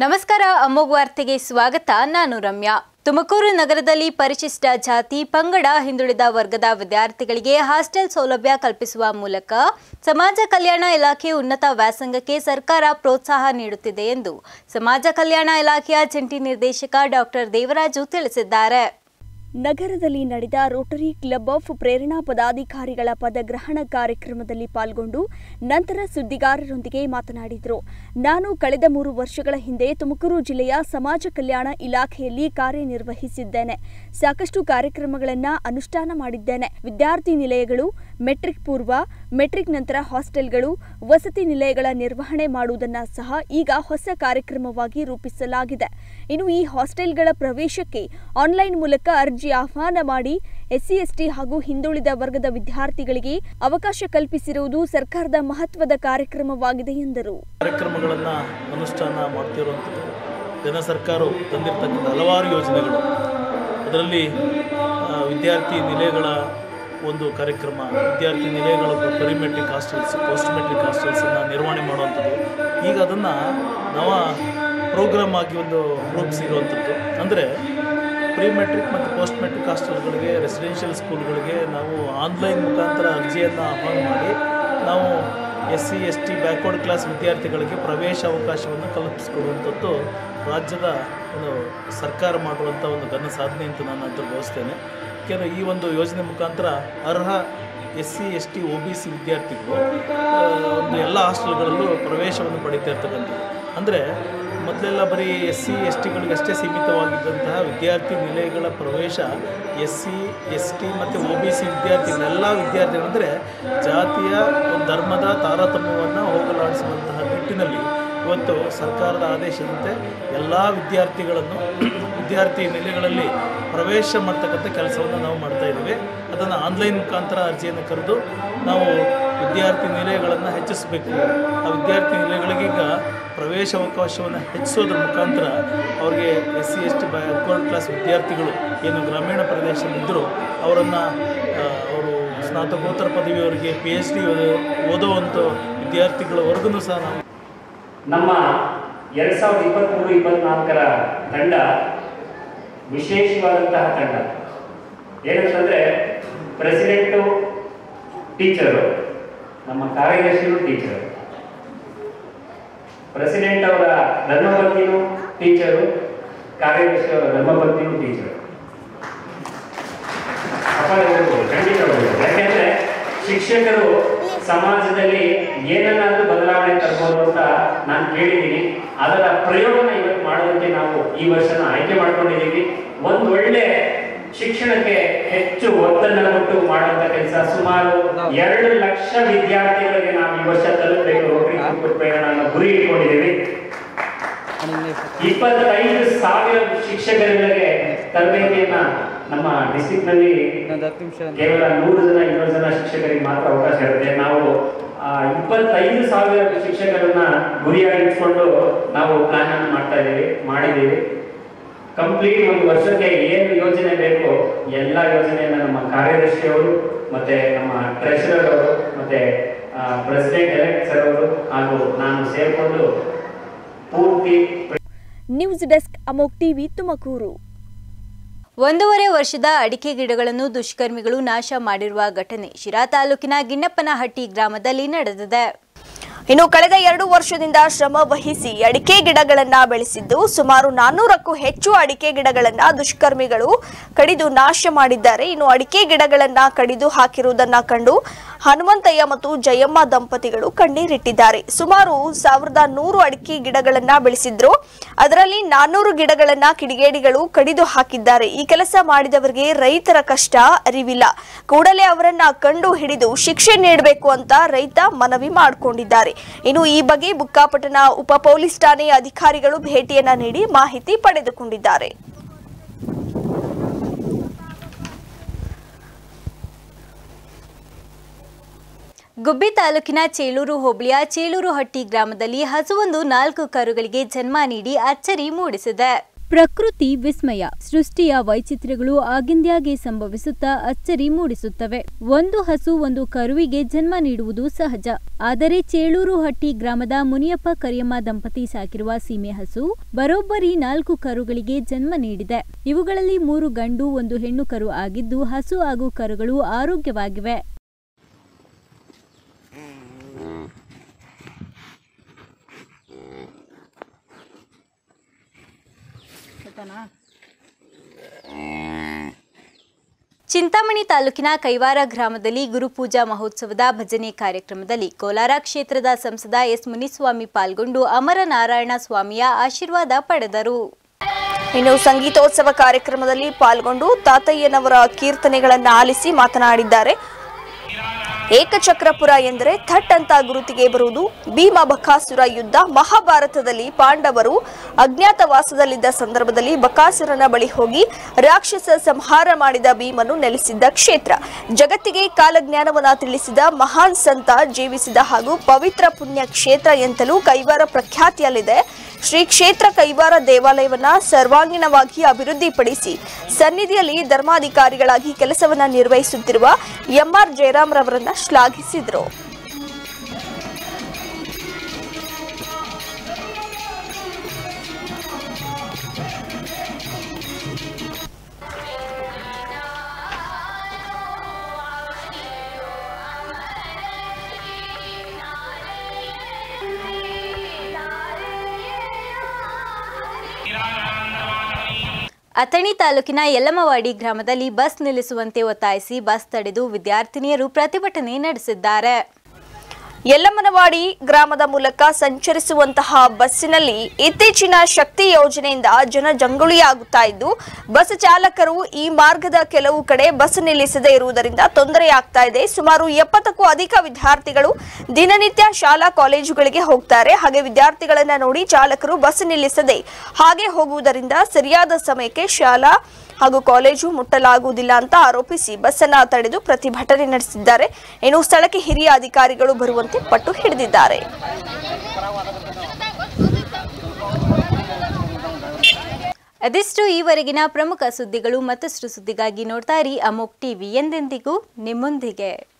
ನಮಸ್ಕಾರ ಅಮೋಘ್ ವಾರ್ತೆಗೆ ಸ್ವಾಗತ ನಾನು ರಮ್ಯಾ ತುಮಕೂರು ನಗರದಲ್ಲಿ ಪರಿಶಿಷ್ಟ ಜಾತಿ ಪಂಗಡ ಹಿಂದುಳಿದ ವರ್ಗದ ವಿದ್ಯಾರ್ಥಿಗಳಿಗೆ ಹಾಸ್ಟೆಲ್ ಸೌಲಭ್ಯ ಕಲ್ಪಿಸುವ ಮೂಲಕ ಸಮಾಜ ಕಲ್ಯಾಣ ಇಲಾಖೆ ಉನ್ನತ ವ್ಯಾಸಂಗಕ್ಕೆ ಸರ್ಕಾರ ಪ್ರೋತ್ಸಾಹ ನೀಡುತ್ತಿದೆ ಎಂದು ಸಮಾಜ ಕಲ್ಯಾಣ ಇಲಾಖೆಯ ಜಂಟಿ ನಿರ್ದೇಶಕ ಡಾಕ್ಟರ್ ದೇವರಾಜು ತಿಳಿಸಿದ್ದಾರೆ ನಗರದಲ್ಲಿ ನಡೆದ ರೋಟರಿ ಕ್ಲಬ್ ಆಫ್ ಪ್ರೇರಣಾ ಪದಾಧಿಕಾರಿಗಳ ಪದಗ್ರಹಣ ಕಾರ್ಯಕ್ರಮದಲ್ಲಿ ಪಾಲ್ಗೊಂಡು ನಂತರ ಸುದ್ದಿಗಾರರೊಂದಿಗೆ ಮಾತನಾಡಿದರು ನಾನು ಕಳೆದ ಮೂರು ವರ್ಷಗಳ ಹಿಂದೆ ತುಮಕೂರು ಜಿಲ್ಲೆಯ ಸಮಾಜ ಕಲ್ಯಾಣ ಇಲಾಖೆಯಲ್ಲಿ ಕಾರ್ಯನಿರ್ವಹಿಸಿದ್ದೇನೆ ಸಾಕಷ್ಟು ಕಾರ್ಯಕ್ರಮಗಳನ್ನು ಅನುಷ್ಠಾನ ಮಾಡಿದ್ದೇನೆ ವಿದ್ಯಾರ್ಥಿ ನಿಲಯಗಳು ಮೆಟ್ರಿಕ್ ಪೂರ್ವ ಮೆಟ್ರಿಕ್ ನಂತರ ಹಾಸ್ಟೆಲ್ಗಳು ವಸತಿ ನಿಲಯಗಳ ನಿರ್ವಹಣೆ ಮಾಡುವುದನ್ನು ಸಹ ಈಗ ಹೊಸ ಕಾರ್ಯಕ್ರಮವಾಗಿ ರೂಪಿಸಲಾಗಿದೆ ಇನ್ನು ಈ ಹಾಸ್ಟೆಲ್ಗಳ ಪ್ರವೇಶಕ್ಕೆ ಆನ್ಲೈನ್ ಮೂಲಕ ಅರ್ಜಿ ಆಹ್ವಾನ ಮಾಡಿ ಎಸ್ಸಿ ಎಸ್ಟಿ ಹಾಗೂ ಹಿಂದುಳಿದ ವರ್ಗದ ವಿದ್ಯಾರ್ಥಿಗಳಿಗೆ ಅವಕಾಶ ಕಲ್ಪಿಸಿರುವುದು ಸರ್ಕಾರದ ಮಹತ್ವದ ಕಾರ್ಯಕ್ರಮವಾಗಿದೆ ಎಂದರು ಕಾರ್ಯಕ್ರಮಗಳನ್ನು ಅನುಷ್ಠಾನ ಮಾಡ್ತಿರುವಂಥದ್ದು ಜನ ಸರ್ಕಾರವು ತಂದಿರತಕ್ಕಂಥ ಹಲವಾರು ಯೋಜನೆಗಳು ಅದರಲ್ಲಿ ಆ, ವಿದ್ಯಾರ್ಥಿ ನಿಲಯಗಳ ಒಂದು ಕಾರ್ಯಕ್ರಮ ವಿದ್ಯಾರ್ಥಿ ನಿಲಯಗಳ ಪರಿಮೆಟ್ರಿಕ್ ಹಾಸ್ಟೆಲ್ಸ್ ಪೋಸ್ಟ್ ಮೆಟ್ರಿಕ್ ಹಾಸ್ಟೆಲ್ಸನ್ನು ನಿರ್ವಹಣೆ ಮಾಡುವಂಥದ್ದು ಈಗ ಅದನ್ನು ನವ ಪ್ರೋಗ್ರಾಮ್ ಆಗಿ ಒಂದು ರೂಪಿಸಿರುವಂಥದ್ದು ಅಂದರೆ ಪ್ರೀ ಮೆಟ್ರಿಕ್ ಮತ್ತು ಪೋಸ್ಟ್ ಮೆಟ್ರಿಕ್ ಹಾಸ್ಟೆಲ್ಗಳಿಗೆ ರೆಸಿಡೆನ್ಷಿಯಲ್ ಸ್ಕೂಲ್ಗಳಿಗೆ ನಾವು ಆನ್ಲೈನ್ ಮುಖಾಂತರ ಅರ್ಜಿಯನ್ನು ಆಹ್ವಾನ ಮಾಡಿ ನಾವು S C S T backward class ವಿದ್ಯಾರ್ಥಿಗಳಿಗೆ ಪ್ರವೇಶ ಅವಕಾಶವನ್ನು ಕಲ್ಪಿಸಿಕೊಡುವಂಥದ್ದು ರಾಜ್ಯದ ಒಂದು ಸರ್ಕಾರ ಮಾಡುವಂಥ ಒಂದು ಘನ ಸಾಧನೆ ಅಂತ ನಾನು ಅಂತ ಭಾವಿಸ್ತೇನೆ ಯಾಕೆಂದರೆ ಈ ಒಂದು ಯೋಜನೆ ಮುಖಾಂತರ ಅರ್ಹ S C S T O B C ವಿದ್ಯಾರ್ಥಿಗಳು ಆ, ಒಂದು ಎಲ್ಲ ಹಾಸ್ಟೆಲ್ಗಳಲ್ಲೂ ಪ್ರವೇಶವನ್ನು ಪಡೀತಾ ಇರ್ತಕ್ಕಂಥದ್ದು ಅಂದರೆ ಮೊದಲೆಲ್ಲ ಬರೀ ಎಸ್ ಸಿ ಎಸ್ ಟಿಗಳಿಗಷ್ಟೇ ಸೀಮಿತವಾಗಿದ್ದಂತಹ ವಿದ್ಯಾರ್ಥಿ ನಿಲಯಗಳ ಪ್ರವೇಶ ಎಸ್ ಸಿ ಎಸ್ ಟಿ ಮತ್ತು ಒ ಬಿ ಸಿ ವಿದ್ಯಾರ್ಥಿಗಳೆಲ್ಲ ವಿದ್ಯಾರ್ಥಿಗಳಂದರೆ ಜಾತಿಯ ಒಂದು ಧರ್ಮದ ತಾರತಮ್ಯವನ್ನು ಹೋಗಲಾಡಿಸುವಂತಹ ನಿಟ್ಟಿನಲ್ಲಿ ಇವತ್ತು ಸರ್ಕಾರದ ಆದೇಶದಂತೆ ಎಲ್ಲ ವಿದ್ಯಾರ್ಥಿಗಳನ್ನು ವಿದ್ಯಾರ್ಥಿ ನಿಲಯಗಳಲ್ಲಿ ಪ್ರವೇಶ ಮಾಡ್ತಕ್ಕಂಥ ಕೆಲಸವನ್ನು ನಾವು ಮಾಡ್ತಾ ಇದ್ದೀವಿ ಅದನ್ನು ಆನ್ಲೈನ್ ಮುಖಾಂತರ ಅರ್ಜಿಯನ್ನು ಕರೆದು ನಾವು ವಿದ್ಯಾರ್ಥಿ ನಿಲಯಗಳನ್ನು ಹೆಚ್ಚಿಸಬೇಕು ಆ ವಿದ್ಯಾರ್ಥಿ ನಿಲಯಗಳಿಗೀಗ ಪ್ರವೇಶ ಅವಕಾಶವನ್ನು ಹೆಚ್ಚಿಸೋದ್ರ ಮುಖಾಂತರ ಅವರಿಗೆ S C S T backward class ವಿದ್ಯಾರ್ಥಿಗಳು ಏನು ಗ್ರಾಮೀಣ ಪ್ರದೇಶದಲ್ಲಿದ್ದರು ಅವರನ್ನು ಅವರು ಸ್ನಾತಕೋತ್ತರ ಪದವಿಯವರಿಗೆ ಪಿ ಎಚ್ ಡಿ ಓದುವಂಥ ವಿದ್ಯಾರ್ಥಿಗಳವರೆಗೂ ಸಹ ನಾವು ನಮ್ಮ ಎರಡು ಸಾವಿರದ ಇಪ್ಪತ್ತ್ಮೂರು ಇಪ್ಪತ್ನಾಲ್ಕರ ತಂಡ ವಿಶೇಷವಾದಂತಹ ತಂಡ ಏನಂತಂದ್ರೆ ಪ್ರೆಸಿಡೆಂಟು ಟೀಚರು ನಮ್ಮ ಕಾರ್ಯದರ್ಶಿಗಳು ಟೀಚರು ಪ್ರೆಸಿಡೆಂಟ್ ಅವರ ಧರ್ಮಪತ್ನಿನೂ ಟೀಚರು ಕಾರ್ಯದರ್ಶಿ ಅವರ ಧರ್ಮಪತ್ನಿನೂ ಟೀಚರು ಅಪಾಯ ಹೋಗ್ಬೋದು, ಖಂಡಿತ ಹೋಗ್ಬೋದು. ಯಾಕೆಂದ್ರೆ ಶಿಕ್ಷಕರು ಸಮಾಜದಲ್ಲಿ ಏನನ್ನಾದ್ರೂ ಬದಲಾವಣೆ ತರಬಹುದು ಅಂತ ನಾನು ಕೇಳಿದ್ದೀನಿ ಅದರ ಪ್ರಯೋಗನ ಇವತ್ತು ಮಾಡೋದಕ್ಕೆ ನಾವು ಈ ವರ್ಷನ ಆಯ್ಕೆ ಮಾಡ್ಕೊಂಡಿದ್ದೀವಿ ಒಂದು ಒಳ್ಳೆ ಶಿಕ್ಷಣಕ್ಕೆ ಹೆಚ್ಚು ಒತ್ತನ್ನು ಕೊಟ್ಟು ಮಾಡುವಂತ ಕೆಲಸ ಸುಮಾರು ಎರಡು ಲಕ್ಷ ವಿದ್ಯಾರ್ಥಿಗಳಿಗೆ ನಾವು ಈ ವರ್ಷ ತಲುಪಬೇಕು ರೋಟರಿ ಪ್ರೇರಣಾ ಅನ್ನೋ ಗುರಿ ಇಟ್ಕೊಂಡಿದ್ದೀವಿ ಇಪ್ಪತ್ತೈದು ಸಾವಿರ ಶಿಕ್ಷಕರಿಗೆ ತರಬೇತಿಯನ್ನ ನಮ್ಮ ಡಿಸ್ಟಿಕ್ ನಲ್ಲಿ ಕೇವಲ ನೂರು ಜನ ಇನ್ನೂರು ಜನ ಶಿಕ್ಷಕರಿಗೆ ಮಾತ್ರ ಅವಕಾಶ ಇರುತ್ತೆ ನಾವು ಆ, ಇಪ್ಪತ್ತೈದು ಸಾವಿರ ಶಿಕ್ಷಕರನ್ನ ಗುರಿಯಾಗಿ ಇಟ್ಕೊಂಡು ನಾವು ಪ್ಲಾನ್ ಅನ್ನು ಮಾಡ್ತಾ ಇದ್ದೀವಿ ಮಾಡಿದ್ದೀವಿ ಕಂಪ್ಲೀಟ್ ಒಂದು ವರ್ಷಕ್ಕೆ ಏನು ಯೋಜನೆ ಬೇಕು ಎಲ್ಲ ಯೋಜನೆಯನ್ನ ನಮ್ಮ ಕಾರ್ಯದರ್ಶಿಯವರು ಮತ್ತೆ ನಮ್ಮ ಟ್ರೆಷರರ್ ಅವರು ಮತ್ತೆ ಪ್ರೆಸಿಡೆಂಟ್ ಎಲೆಕ್ಟ್ ಸರ್ ಅವರು ಹಾಗೂ ನಾನು ಸೇರಿಕೊಂಡು ಪೂರ್ತಿ ನ್ಯೂಸ್ ಡೆಸ್ಕ್ ಅಮೋಕ್ ಟಿವಿ ತುಮಕೂರು ಒಂದೂವರೆ ವರ್ಷದ ಅಡಿಕೆ ಗಿಡಗಳನ್ನು ದುಷ್ಕರ್ಮಿಗಳು ನಾಶ ಮಾಡಿರುವ ಘಟನೆ ಶಿರಾ ತಾಲೂಕಿನ ಗಿಣ್ಣಪ್ಪನಹಟ್ಟಿ ಗ್ರಾಮದಲ್ಲಿ ನಡೆದಿದೆ ಇನ್ನು ಕಳೆದ ಎರಡು ವರ್ಷದಿಂದ ಶ್ರಮ ವಹಿಸಿ ಅಡಿಕೆ ಗಿಡಗಳನ್ನ ಬೆಳೆಸಿದ್ದು ಸುಮಾರು ನಾನ್ನೂರಕ್ಕೂ ಹೆಚ್ಚು ಅಡಿಕೆ ಗಿಡಗಳನ್ನ ದುಷ್ಕರ್ಮಿಗಳು ಕಡಿದು ನಾಶ ಮಾಡಿದ್ದಾರೆ ಇನ್ನು ಅಡಿಕೆ ಗಿಡಗಳನ್ನ ಕಡಿದು ಹಾಕಿರುವುದನ್ನ ಕಂಡು ಹನುಮಂತಯ್ಯ ಮತ್ತು ಜಯಮ್ಮ ದಂಪತಿಗಳು ಕಣ್ಣೀರಿಟ್ಟಿದ್ದಾರೆ ಸುಮಾರು ಸಾವಿರದ ನೂರು ಅಡಿಕೆ ಗಿಡಗಳನ್ನ ಬೆಳೆಸಿದ್ರು ಅದರಲ್ಲಿ ನಾನ್ನೂರು ಗಿಡಗಳನ್ನ ಕಿಡಿಗೇಡಿಗಳು ಕಡಿದು ಹಾಕಿದ್ದಾರೆ ಈ ಕೆಲಸ ಮಾಡಿದವರಿಗೆ ರೈತರ ಕಷ್ಟ ಅರಿವಿಲ್ಲ ಕೂಡಲೇ ಅವರನ್ನ ಕಂಡು ಹಿಡಿದು ಶಿಕ್ಷೆ ನೀಡಬೇಕು ಅಂತ ರೈತ ಮನವಿ ಮಾಡಿಕೊಂಡಿದ್ದಾರೆ ಇನ್ನು ಈ ಬಗ್ಗೆ ಬುಕ್ಕಾಪಟ್ಟಣ ಉಪ ಪೊಲೀಸ್ ಠಾಣೆ ಅಧಿಕಾರಿಗಳು ಭೇಟಿಯನ್ನ ನೀಡಿ ಮಾಹಿತಿ ಪಡೆದುಕೊಂಡಿದ್ದಾರೆ ಗುಬ್ಬಿ ತಾಲೂಕಿನ ಚೇಳೂರು ಹೋಬಳಿಯ ಚೇಳೂರು ಹಟ್ಟಿ ಗ್ರಾಮದಲ್ಲಿ ಹಸುವೊಂದು ನಾಲ್ಕು ಕರುಗಳಿಗೆ ಜನ್ಮ ನೀಡಿ ಅಚ್ಚರಿ ಮೂಡಿಸಿದೆ ಪ್ರಕೃತಿ ವಿಸ್ಮಯ ಸೃಷ್ಟಿಯ ವೈಚಿತ್ರ್ಯಗಳು ಆಗಿಂದ್ಯಾಗೆ ಸಂಭವಿಸುತ್ತಾ ಅಚ್ಚರಿ ಮೂಡಿಸುತ್ತವೆ ಒಂದು ಹಸು ಒಂದು ಕರುವಿಗೆ ಜನ್ಮ ನೀಡುವುದು ಸಹಜ ಆದರೆ ಚೇಳೂರು ಹಟ್ಟಿ ಗ್ರಾಮದ ಮುನಿಯಪ್ಪ ಕರಿಯಮ್ಮ ದಂಪತಿ ಸಾಕಿರುವ ಸೀಮೆ ಹಸು ಬರೋಬ್ಬರಿ ನಾಲ್ಕು ಕರುಗಳಿಗೆ ಜನ್ಮ ನೀಡಿದೆ ಇವುಗಳಲ್ಲಿ ಮೂರು ಗಂಡು ಒಂದು ಹೆಣ್ಣು ಕರು ಆಗಿದ್ದು ಹಸು ಹಾಗೂ ಕರುಗಳು ಆರೋಗ್ಯವಾಗಿವೆ ಚಿಂತಾಮಣಿ ತಾಲೂಕಿನ ಕೈವಾರ ಗ್ರಾಮದಲ್ಲಿ ಗುರುಪೂಜಾ ಮಹೋತ್ಸವದ ಭಜನೆ ಕಾರ್ಯಕ್ರಮದಲ್ಲಿ ಕೋಲಾರ ಕ್ಷೇತ್ರದ ಸಂಸದ ಎಸ್ ಮುನಿಸ್ವಾಮಿ ಪಾಲ್ಗೊಂಡು ಅಮರನಾರಾಯಣ ಸ್ವಾಮಿಯ ಆಶೀರ್ವಾದ ಪಡೆದರು ಇನ್ನು ಸಂಗೀತೋತ್ಸವ ಕಾರ್ಯಕ್ರಮದಲ್ಲಿ ಪಾಲ್ಗೊಂಡು ತಾತಯ್ಯನವರ ಕೀರ್ತನೆಗಳನ್ನು ಆಲಿಸಿ ಮಾತನಾಡಿದ್ದಾರೆ ಏಕಚಕ್ರಪುರ ಎಂದರೆ ಥಟ್ ಅಂತ ಗುರುತಿಗೆ ಬರುವುದು ಭೀಮ ಬಕಾಸುರ ಯುದ್ಧ ಮಹಾಭಾರತದಲ್ಲಿ ಪಾಂಡವರು ಅಜ್ಞಾತವಾಸದಲ್ಲಿದ್ದ ಸಂದರ್ಭದಲ್ಲಿ ಬಕಾಸುರನ ಬಳಿ ಹೋಗಿ ರಾಕ್ಷಸ ಸಂಹಾರ ಮಾಡಿದ ಭೀಮನು ನೆಲೆಸಿದ್ದ ಕ್ಷೇತ್ರ ಜಗತ್ತಿಗೆ ಕಾಲಜ್ಞಾನವನ್ನ ತಿಳಿಸಿದ ಮಹಾನ್ ಸಂತ ಜೀವಿಸಿದ ಹಾಗೂ ಪವಿತ್ರ ಪುಣ್ಯ ಕ್ಷೇತ್ರ ಎಂತಲೂ ಕೈವಾರ ಪ್ರಖ್ಯಾತಿಯಲ್ಲಿದೆ ಶ್ರೀ ಕ್ಷೇತ್ರ ಕೈವಾರ ದೇವಾಲಯವನ್ನ ಸರ್ವಾಂಗೀಣವಾಗಿ ಅಭಿವೃದ್ಧಿಪಡಿಸಿ ಸನ್ನಿಧಿಯಲ್ಲಿ ಧರ್ಮಾಧಿಕಾರಿಗಳಾಗಿ ಕೆಲಸವನ್ನ ನಿರ್ವಹಿಸುತ್ತಿರುವ ಎಂಆರ್ ಜಯರಾಮ್ ರವರನ್ನ ಶ್ಲಾಘಿಸಿದರು ಅಥಣಿ ತಾಲೂಕಿನ ಯಲ್ಲಮವಾಡಿ ಗ್ರಾಮದಲ್ಲಿ ಬಸ್ ನಿಲ್ಲಿಸುವಂತೆ ಒತ್ತಾಯಿಸಿ ಬಸ್ ತಡೆದು ವಿದ್ಯಾರ್ಥಿನಿಯರು ಪ್ರತಿಭಟನೆ ನಡೆಸಿದ್ದಾರೆ ಯಲ್ಲಮ್ಮನವಾಡಿ ಗ್ರಾಮದ ಮೂಲಕ ಸಂಚರಿಸುವಂತಹ ಬಸ್ಸಿನಲ್ಲಿ ಇತ್ತೀಚಿನ ಶಕ್ತಿ ಯೋಜನೆಯಿಂದ ಜನ ಜಂಗುಳಿಯಾಗುತ್ತಾ ಇದ್ದು ಬಸ್ ಚಾಲಕರು ಈ ಮಾರ್ಗದ ಕೆಲವು ಕಡೆ ಬಸ್ ನಿಲ್ಲಿಸದೇ ಇರುವುದರಿಂದ ತೊಂದರೆಯಾಗ್ತಾ ಇದೆ ಸುಮಾರು ಎಪ್ಪತ್ತಕ್ಕೂ ಅಧಿಕ ವಿದ್ಯಾರ್ಥಿಗಳು ದಿನನಿತ್ಯ ಶಾಲಾ ಕಾಲೇಜುಗಳಿಗೆ ಹೋಗ್ತಾರೆ ಹಾಗೆ ವಿದ್ಯಾರ್ಥಿಗಳನ್ನ ನೋಡಿ ಚಾಲಕರು ಬಸ್ ನಿಲ್ಲಿಸದೆ ಹಾಗೆ ಹೋಗುವುದರಿಂದ ಸರಿಯಾದ ಸಮಯಕ್ಕೆ ಶಾಲಾ ಹಾಗೂ ಕಾಲೇಜು ಮುಟ್ಟಲಾಗುವುದಿಲ್ಲ ಅಂತ ಆರೋಪಿಸಿ ಬಸ್ಸನ್ನ ತಡೆದು ಪ್ರತಿಭಟನೆ ನಡೆಸಿದ್ದಾರೆ ಇನ್ನು ಸ್ಥಳಕ್ಕೆ ಹಿರಿಯ ಅಧಿಕಾರಿಗಳು ಬರುವಂತೆ ಪಟ್ಟು ಹಿಡಿದಿದ್ದಾರೆ ಅದಿಷ್ಟು ಈವರೆಗಿನ ಪ್ರಮುಖ ಸುದ್ದಿಗಳು ಮತ್ತಷ್ಟು ಸುದ್ದಿಗಾಗಿ ನೋಡ್ತಾ ಇರಿ ಅಮೋಕ್ ಟಿವಿ ಎಂದೆಂದಿಗೂ ನಿಮ್ಮೊಂದಿಗೆ